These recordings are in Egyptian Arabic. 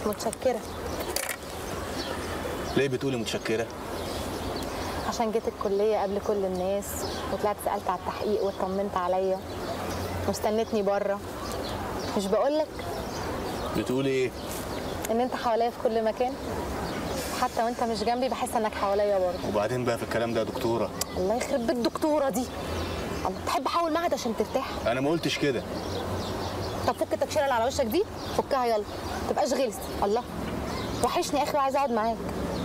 متشكره ليه بتقولي متشكره عشان جيت الكليه قبل كل الناس وطلعت سالت على التحقيق واطمنت عليا واستنتني بره مش بقولك بتقولي ايه ان انت حواليا في كل مكان حتى وانت مش جنبي بحس انك حواليا برضه وبعدين بقى في الكلام ده يا دكتوره الله يخرب بيت الدكتوره دي الله تحب احول معهد عشان ترتاح انا ما قلتش كده طب فك التكشيره اللي على وشك دي فكها يلا ما تبقاش غلس الله وحشني يا اخي وعايزه اقعد معاك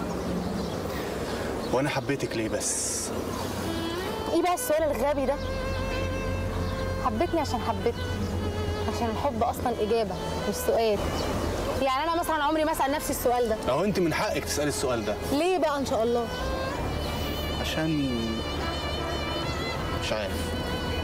وانا حبيتك ليه بس ايه بقى السؤال الغبي ده حبيتني عشان حبيتني عشان الحب اصلا اجابه مش سؤال يعني انا مثلا عمري ما اسال نفسي السؤال ده اهو انت من حقك تسالي السؤال ده ليه بقى ان شاء الله عشان مش عارف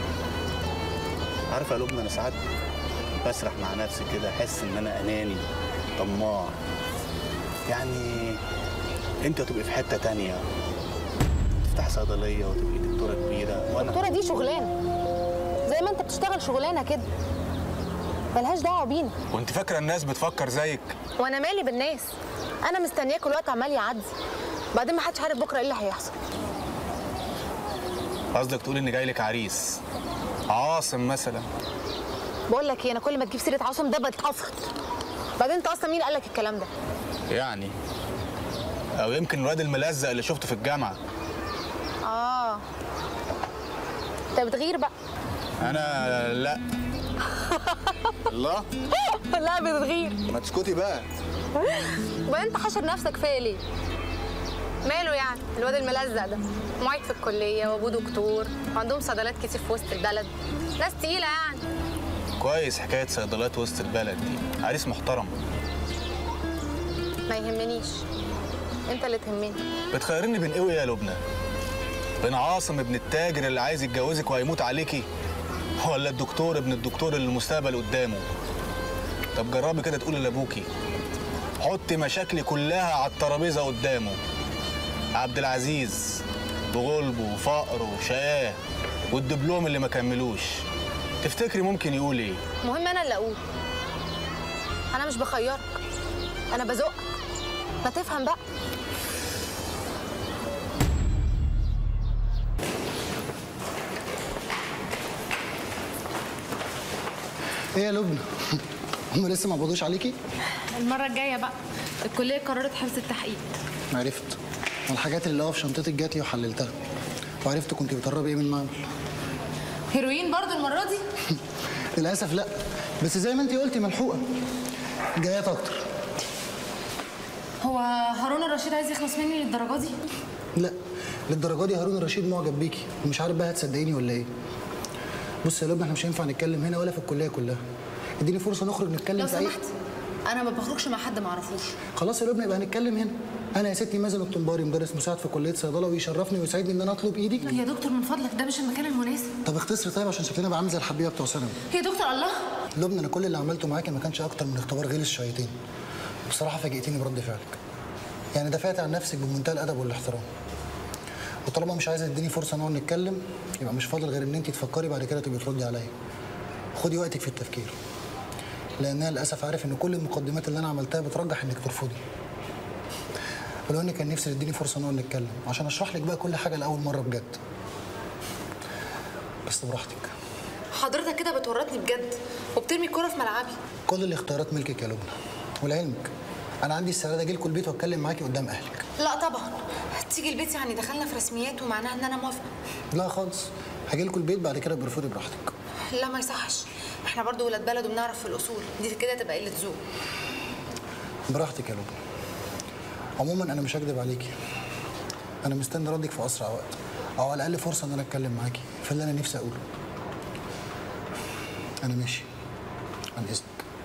عارفه يا لبنى انا ساعات بسرح مع نفسي كده احس ان انا اناني طماع يعني انت هتبقي في حته تانية تفتحي صيدليه وتبقي دكتوره كبيره وانا الدكتوره دي شغلانه زي ما انت بتشتغل شغلانه كده ملهاش دعوه بينا وانت فاكره الناس بتفكر زيك وانا مالي بالناس انا مستنياك الوقت عمال يعدي بعدين ما حدش عارف بكره ايه اللي هيحصل قصدك تقول ان جاي لك عريس عاصم مثلا بقول لك ايه انا كل ما تجيب سيره عاصم ده بتفرط بعدين انت اصلا مين قال لك الكلام ده يعني او يمكن الواد الملزق اللي شفته في الجامعه اه انت بتغير بقى انا لا الله لا بتغير ما تسكتي بقى وبعدين انت حاشر نفسك فيا ليه ماله يعني الواد الملزق ده معيد في الكليه وابوه دكتور وعندهم صيدلات كتير في وسط البلد ناس تقيله يعني كويس حكايه صيدلات وسط البلد دي عريس محترم ما يهمنيش انت اللي تهمني بتخيرني بين ايه يا لبنى بين عاصم ابن التاجر اللي عايز يتجوزك وهيموت عليكي ولا الدكتور ابن الدكتور اللي المستقبل قدامه طب جربي كده تقولي لابوكي حطي مشاكلي كلها على الترابيزه قدامه عبد العزيز بغلبه وفقره وشقاه والدبلوم اللي ما كملوش تفتكري ممكن يقول ايه المهم انا اللي اقول انا مش بخيرك انا بزقك ما تفهم بقى ايه يا لبنى هم لسه ما قبضوش عليكي المرة الجاية بقى الكلية قررت حبس التحقيق عرفت الحاجات اللي في شنطتك جات لي وحللتها وعرفت كنت بتهربي ايه من المعمل هيروين برضو المرة دي للاسف لا بس زي ما انت قلتي ملحوقه جايات اكتر هو هارون الرشيد عايز يخلص مني للدرجة دي لا للدرجه دي هارون الرشيد معجب بيكي ومش عارف بقى هتصدقيني ولا ايه بص يا لبنى احنا مش هينفع نتكلم هنا ولا في الكليه كلها اديني فرصه نخرج نتكلم لو في اي سمحت انا ما بخرجش مع حد ما اعرفوش خلاص يا لبنى يبقى هنتكلم هنا انا يا ستي مازن الطنباري مدرس مساعد في كليه صيدله ويشرفني ويسعدني ان انا اطلب ايدك يا دكتور من فضلك ده مش المكان المناسب طب اختصري طيب عشان شكلنا بقى عامل زي الحبيبه بتوع ثانوي يا دكتور الله لبنى انا كل اللي عملته معاكي ما كانش اكتر من اختبار غلس شويتين بصراحه فاجئتيني برد فعلك يعني دافعت عن نفسك بمنتهى الادب والاحترام وطالما مش عايزه تديني فرصه نقعد نتكلم يبقى مش فاضل غير ان انت تفكري بعد كده تبقي تردي عليا خدي وقتك في التفكير لان انا للاسف عارف ان كل المقدمات اللي انا عملتها بترجح انك ترفضي ولو ان كان نفسي تديني فرصه نقعد نتكلم عشان اشرح لك بقى كل حاجه لاول مره بجد بس براحتك حضرتك كده بتورطني بجد وبترمي الكرة في ملعبي كل الاختيارات ملكك يا لبنى ولعلمك انا عندي استعداد اجي لكم البيت واتكلم معاكي قدام اهلك لا طبعا تيجي البيت يعني دخلنا في رسميات ومعناها ان انا موافقه لا خالص هاجي لكم البيت بعد كده برفضي براحتك لا ما يصحش احنا برضو ولاد بلد وبنعرف في الاصول دي كده تبقى قله ذوق براحتك يا لبنى عموما انا مش هكدب عليكي انا مستني ردك في اسرع وقت او على الاقل فرصه ان انا اتكلم معاكي في اللي انا نفسي اقوله انا ماشي عن اذنك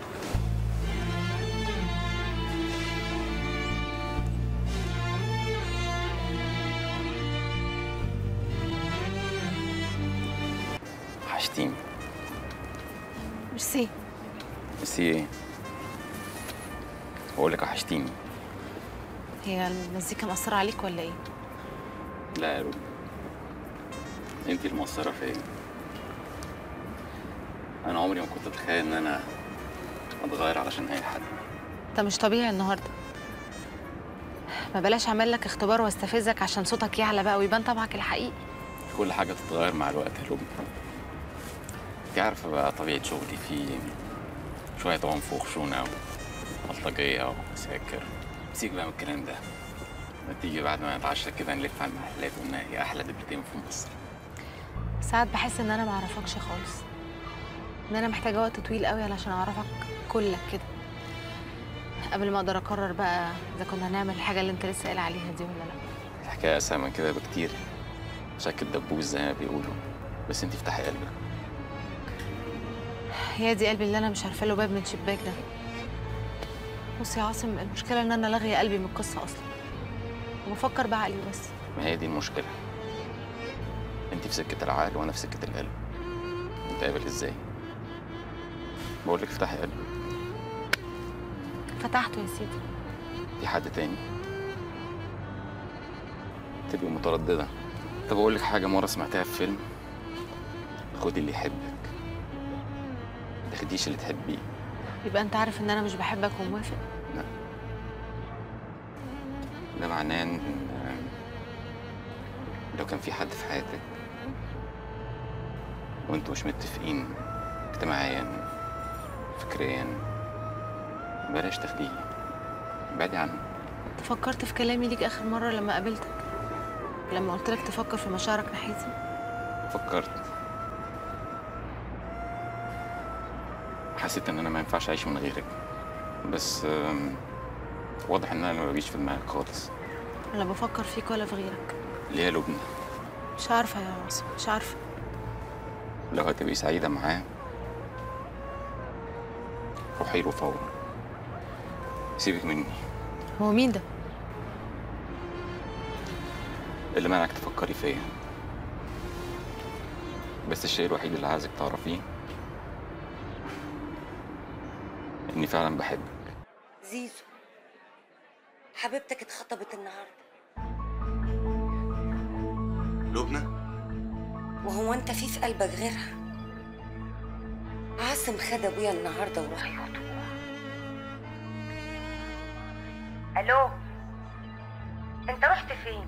وحشتيني ميرسي بس ايه بقول لك وحشتيني هي المزيكا مأثرة عليك ولا ايه؟ لا يا رب انت اللي مقصره فيا انا عمري ما كنت اتخيل ان انا اتغير علشان اي حد انت مش طبيعي النهارده ما بلاش اعمل لك اختبار واستفزك عشان صوتك يعلى بقى ويبان طبعك الحقيقي كل حاجة تتغير مع الوقت يا لبنى انت عارفة بقى طبيعة شغلي فيه شوية عنف وخشونة وبلطجية وساكر سيبك بقى من الكلام ده ما تيجي بعد ما نتعشى كده نلف على المحلات وإنها هي أحلى دبلتين في مصر ساعات بحس ان انا ما اعرفكش خالص ان انا محتاجه وقت طويل قوي علشان اعرفك كلك كده قبل ما اقدر اقرر بقى اذا كنا هنعمل الحاجه اللي انت لسه قايل عليها دي ولا لا الحكاية أسهل من كده بكتير شك الدبوس زي ما بيقولوا بس انت افتحي قلبك هي دي قلبي اللي انا مش عارفه له باب من شباك ده بص يا عاصم المشكله ان انا لاغيه قلبي من القصه اصلا وبفكر بعقلي بس ما هي دي المشكلة انت في سكة العقل وانا في سكة القلب نتقابل ازاي بقولك افتحي قلبك فتحته يا سيدي في حد تاني تبقي مترددة طب أقول لك حاجة مرة سمعتها في فيلم خدي اللي يحبك ما تاخديش اللي تحبيه يبقى انت عارف ان انا مش بحبك وموافق لا ده معناه ان لو كان في حد في حياتك وانتوا مش متفقين اجتماعيا فكريا بلاش تاخديه بعدي عنه انت فكرت في كلامي ليك اخر مره لما قابلتك لما قلت لك تفكر في مشاعرك ناحيتي فكرت حسيت ان انا ما ينفعش اعيش من غيرك بس آم، واضح ان انا ما بجيش في دماغك خالص ولا بفكر فيك ولا في غيرك ليه يا لبنى مش عارفه يا عاصم مش عارفه لو هتبقي سعيدة معاه روحي له فورا سيبك مني هو مين ده اللي منعك تفكري فيا بس الشيء الوحيد اللي عايزك تعرفيه اني فعلا بحبك زيزو حبيبتك اتخطبت النهارده لبنى وهو انت في في قلبك غيرها عاصم خد ابويا النهارده وراح يخطبوها الو انت رحت فين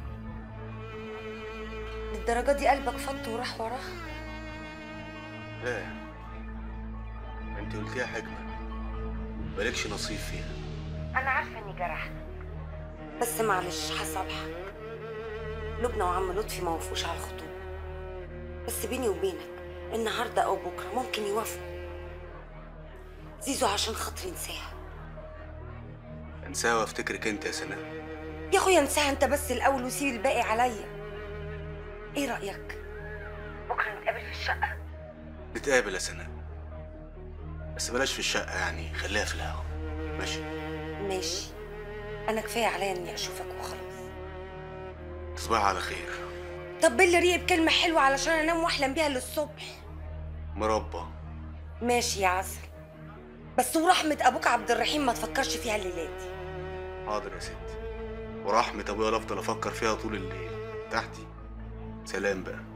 للدرجه دي قلبك فط وراح وراها لا انت قلتيها حكمة مالكش نصيب فيها انا عارفه اني جرحتك بس معلش هصالحك لبنى وعم لطفي ما وافقوش على الخطوبه بس بيني وبينك النهارده او بكره ممكن يوافقوا زيزو عشان خاطري انساها انساها وافتكرك انت يا سناء يا اخويا انساها انت بس الاول وسيب الباقي عليا ايه رايك بكره نتقابل في الشقه نتقابل يا سناء بس بلاش في الشقة يعني خليها في الهوا ماشي ماشي انا كفايه عليا اني اشوفك وخلاص تصبح على خير طب باللي ريق بكلمه حلوه علشان انام واحلم بيها للصبح مربى ماشي يا عسل بس ورحمه ابوك عبد الرحيم ما تفكرش فيها الليله دي حاضر يا ستي ورحمة ابويا لا افضل افكر فيها طول الليل تحتي سلام بقى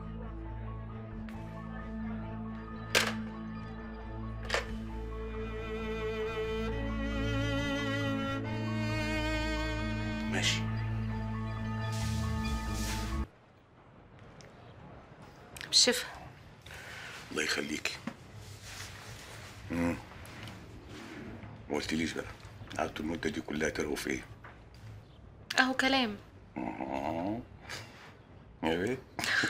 ماشي بالشفا الله يخليكي امم ما قلتليش بقى قعدتوا المدة دي كلها ترقوا في ايه؟ اهو كلام آه. يا بيه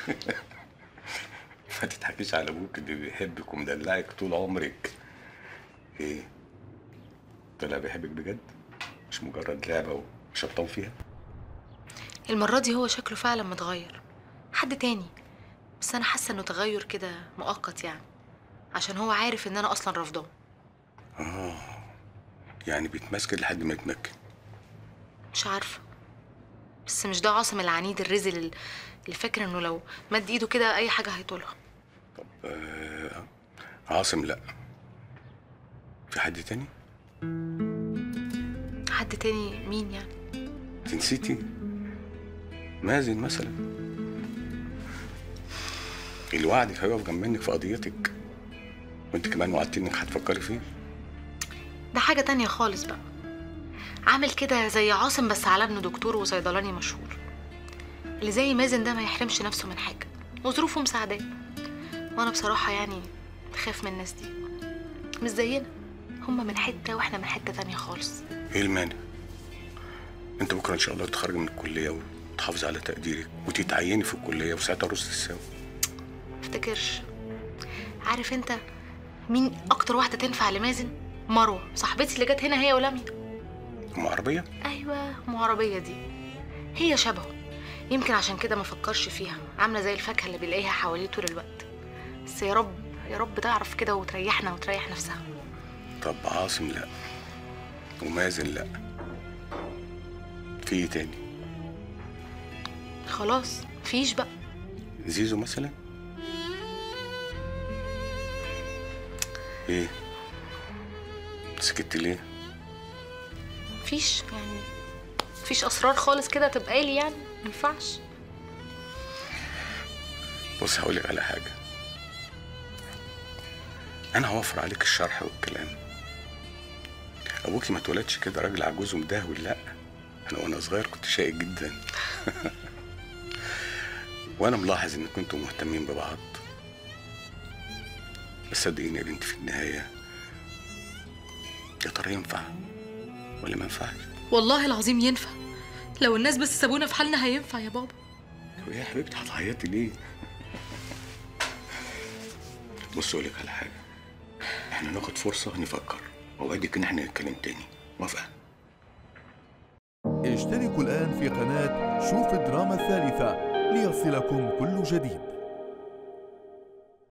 ما تضحكيش على ابوك اللي بيحبك ومدلعك طول عمرك ايه؟ طلع بيحبك بجد؟ مش مجرد لعبة وشطان فيها؟ المره دي هو شكله فعلا متغير حد تاني بس انا حاسه انه تغير كده مؤقت يعني عشان هو عارف ان انا اصلا رافضاه يعني بيتمسك لحد ما يتمكن مش عارفه بس مش ده عاصم العنيد الرزل ال- اللي فاكر انه لو مد ايده كده اي حاجه هيطولها آه عاصم لا في حد تاني؟ حد تاني مين يعني انت نسيتي مازن مثلا اللي وعدك هيقف جنب منك في قضيتك وانت كمان وعدتي انك هتفكري فيه ده حاجه تانية خالص بقى عامل كده زي عاصم بس على ابنه دكتور وصيدلاني مشهور اللي زي مازن ده ما يحرمش نفسه من حاجه وظروفه مساعداه وانا بصراحه يعني بخاف من الناس دي مش زينا هما من حته واحنا من حته تانية خالص ايه المانع انت بكره ان شاء الله تتخرج من الكليه وتحافظ على تقديرك وتتعيني في الكليه وساعتها رز تساوي افتكرش عارف انت مين اكتر واحده تنفع لمازن مروه صاحبتي اللي جت هنا هي ولميا ام عربيه ايوه ام عربيه دي هي شبهه يمكن عشان كده ما فكرش فيها عامله زي الفاكهه اللي بيلاقيها حواليه طول الوقت بس يا رب يا رب تعرف كده وتريحنا وتريح نفسها طب عاصم لا ومازن لا في ايه تاني خلاص مفيش بقى زيزو مثلا ايه سكت ليه مفيش يعني مفيش اسرار خالص كده تبقى لي يعني مينفعش بص هقولك على حاجة أنا هوفر عليك الشرح والكلام أبوكي ما اتولدش كده راجل عجوز ومدهول لأ أنا وأنا صغير كنت شقي جدا وأنا ملاحظ إن كنتوا مهتمين ببعض بس صدقيني يا بنتي في النهاية يا ترى ينفع ولا ما ينفعش؟ والله العظيم ينفع لو الناس بس سابونا في حالنا هينفع يا بابا طب يا حبيبتي هتعيطي ليه؟ بص أقولك على حاجة احنا ناخد فرصة نفكر وأوعدك إن احنا نتكلم تاني موافقة؟ اشتركوا الآن في قناة شوف الدراما الثالثة ليصلكم كل جديد